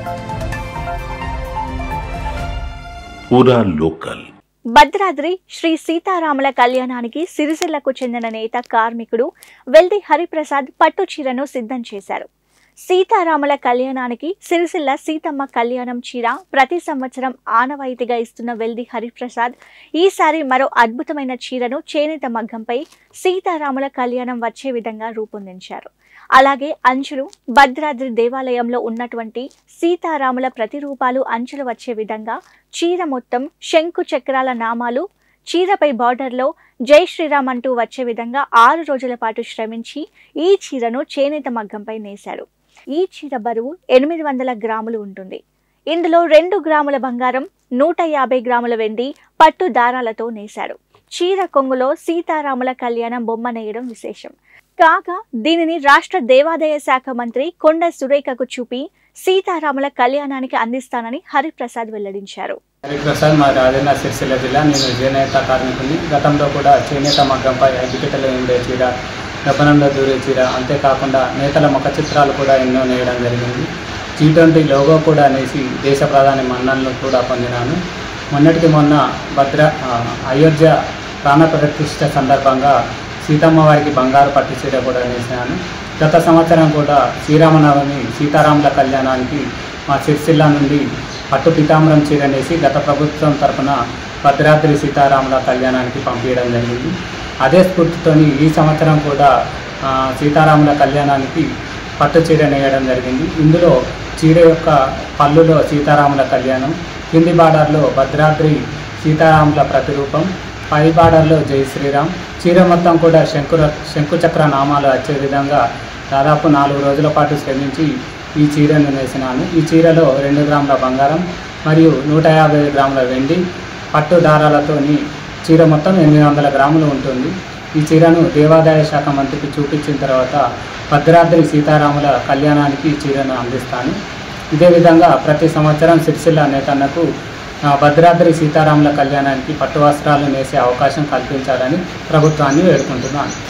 పూరా లోకల్ భద్రాద్రి శ్రీ సీతారాముల కళ్యాణానికి సిరిసిల్లకు చెందిన నేత కార్మికుడు వెల్ది హరిప్రసాద్ పట్టు చీరను సిద్ధం చేశారు సీతారాముల కళ్యాణానికి సిరిసిల్ల సీతమ్మ కళ్యాణం చీర ప్రతి సంవత్సరం ఆనవాయితీగా ఇస్తున్న వెల్ది హరిప్రసాద్ ఈసారి మరో అద్భుతమైన చీరను చేనేత మగ్గంపై సీతారాముల కళ్యాణం వచ్చే విధంగా రూపొందించారు అలాగే అంచులు భద్రాద్రి దేవాలయంలో ఉన్నటువంటి సీతారాముల ప్రతిరూపాలు అంచులు వచ్చే విధంగా చీర మొత్తం శంకు చక్రాల నామాలు చీరపై బార్డర్లో జై శ్రీరామ్ అంటూ వచ్చే విధంగా ఆరు రోజుల పాటు శ్రమించి ఈ చీరను చేనేత మగ్గంపై నేశారు ఈ చీర బరువు ఎనిమిది వందల గ్రాములు ఉంటుంది ఇందులో రెండు గ్రాముల బంగారం నూట యాభై గ్రాముల వెండి పట్టు దారాలతో నేశారు చీర కొంగులో సీతారాముల కళ్యాణం బొమ్మ నేయడం విశేషం కాగా దీనిని రాష్ట్ర దేవాదాయ శాఖ మంత్రి కొండ సురేఖకు చూపి సీతారాముల కళ్యాణానికి అందిస్తానని హరిప్రసాద్ వెల్లడించారు హరిప్రసాద్ మా రాజన్న సిరిసిల్ల జిల్లా నేను చేనేత కార్మికుని గతంలో కూడా చేనేత మగ్గంపై అగ్గిపెట్టెలో ఉండే చీర రపనంలో దూరే చీర అంతేకాకుండా నేతల ముఖ చిత్రాలు కూడా ఎన్నో నేయడం జరిగింది జీ ట్వంటీ లోగో కూడా నేసి దేశ ప్రధాని మన్ననలు కూడా పొందినాను మొన్నటికి మొన్న భద్ర ఆ, అయోధ్య ప్రాణ ప్రతిష్ఠ సందర్భంగా సీతమ్మ వారికి బంగారు పట్టు చీర కూడా నేసినాను గత సంవత్సరం కూడా శ్రీరామనవమి సీతారాముల కళ్యాణానికి మా సిరిసిల్ల నుండి పట్టు పితాంబరం చీర నేసి గత ప్రభుత్వం తరపున భద్రాద్రి సీతారాముల కళ్యాణానికి పంపించడం జరిగింది అదే స్ఫూర్తితోని ఈ సంవత్సరం కూడా ఆ, సీతారాముల కళ్యాణానికి పట్టు చీర నేయడం జరిగింది ఇందులో చీర యొక్క పళ్ళులో సీతారాముల కళ్యాణం కింది బార్డర్లో భద్రాద్రి సీతారాముల ప్రతిరూపం పై బార్డర్లో జై శ్రీరామ్ చీర మొత్తం కూడా శంకుర శంకుచక్ర నామాలు వచ్చే విధంగా దాదాపు నాలుగు రోజుల పాటు శ్రమించి ఈ చీరను నేసినాను ఈ చీరలో రెండు గ్రాముల బంగారం మరియు నూట యాభై గ్రాముల వెండి పట్టు దారాలతోని చీర మొత్తం ఎనిమిది వందల గ్రాములు ఉంటుంది ఈ చీరను దేవాదాయ శాఖ మంత్రికి చూపించిన తర్వాత భద్రాద్రి సీతారాముల కళ్యాణానికి ఈ చీరను అందిస్తాను ఇదే విధంగా ప్రతి సంవత్సరం సిరిసిల్ల నేతన్నకు ఆ, భద్రాద్రి సీతారాముల కళ్యాణానికి పట్టు వస్త్రాలు నేసే అవకాశం కల్పించాలని ప్రభుత్వాన్ని వేడుకుంటున్నాను